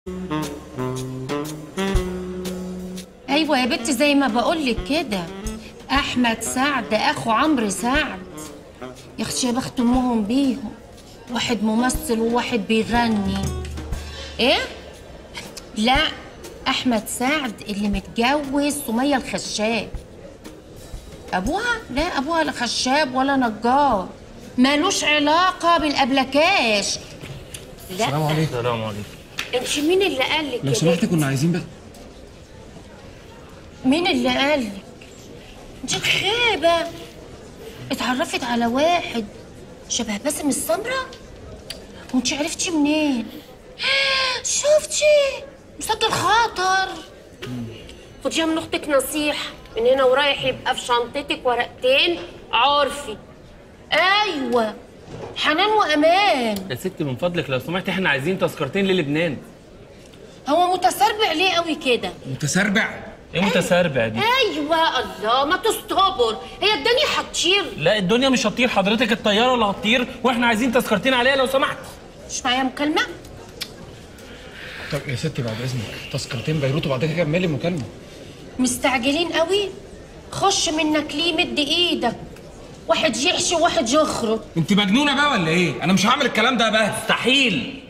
ايوه يا بنت زي ما بقولك كده احمد سعد اخو عمرو سعد يا اختي يا بخت امهم بيهم واحد ممثل وواحد بيغني ايه لا احمد سعد اللي متجوز سميه الخشاب ابوها لا ابوها لا خشاب ولا نجار مالوش علاقه بالابلكاش لا السلام عليكم السلام عليكم انت مين اللي قال لك لو يا سمحت بنت؟ كنا عايزين بس مين اللي قال لك انت خيبه اتعرفت على واحد شبه باسم السمرة وانت عرفتي منين شفتي مسجل خاطر خديها من اختك نصيحه من هنا ورايح يبقى في شنطتك ورقتين عرفي ايوه حنان وامان يا ستي من فضلك لو سمحت احنا عايزين تذكرتين للبنان هو متسربع ليه قوي كده متسربع ايه متسربع دي ايوه الله ما تستبر هي الدنيا هتطير لا الدنيا مش هتطير حضرتك الطياره اللي هتطير واحنا عايزين تذكرتين عليها لو سمحت مش معايا مكالمه طب يا ستي بعد اذنك تذكرتين بيروت وبعد كده كملي المكالمه مستعجلين قوي خش منك ليه مد ايدك واحد يحشي وواحد يخرط انت مجنونه بقى ولا ايه انا مش هعمل الكلام ده بقى مستحيل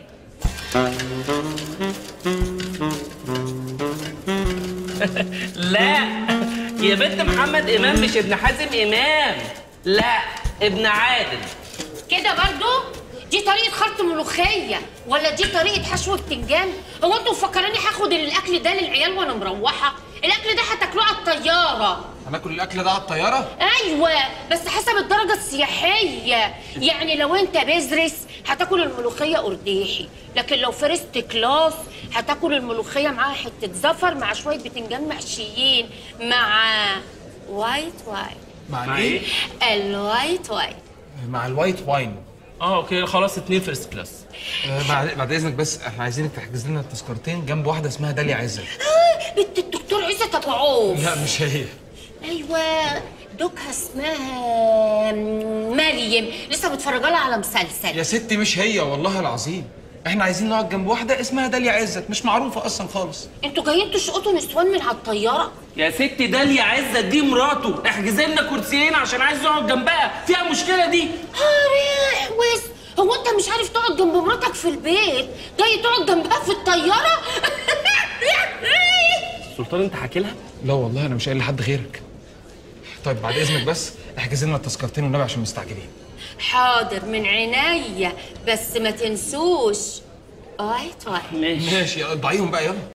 لا يا بنت محمد امام مش ابن حازم امام لا ابن عادل كده برضو دي طريقة خلط ملوخية ولا دي طريقة حشو بتنجان هو انتوا مفكراني هاخد الاكل ده للعيال وانا مروحة الاكل ده هتاكلوه على الطيارة هناكل الاكل ده على الطياره ايوه بس حسب الدرجة السياحية يعني لو انت بزرس هتاكل الملوخية قرديحي لكن لو فيرست كلاس هتاكل الملوخية معاها حتة زفر مع شوية بتنجان محشيين مع وايت واين مع مع ايه الوايت واين مع الوايت واين اه اوكي خلاص اتنين فيرست كلاس آه بعد بعد اذنك بس احنا عايزينك تحجز لنا التذكرتين جنب واحده اسمها داليا عزت بنت الدكتور عزت ابو عوف لا مش هي ايوه دوكها اسمها مريم لسه متفرجه لها على مسلسل يا ستي مش هي والله العظيم احنا عايزين نقعد جنب واحده اسمها داليا عزت مش معروفه اصلا خالص انتوا جايين تشقطوا نسوان من على الطياره يا ستي داليا عزت دي مراته احجزي لنا كرسيين عشان عايز يقعد جنبها فيها مشكله دي هاري وس هو انت مش عارف تقعد جنب مراتك في البيت جاي تقعد جنبها في الطياره سلطان انت حكي لها لا والله انا مش قايل لحد غيرك طيب بعد اذنك بس احجز لنا التذكرتين والنبي عشان مستعجلين حاضر من عينيا بس ما تنسوش وايت وايت ماشي ماشي ضعيهم بقى يلا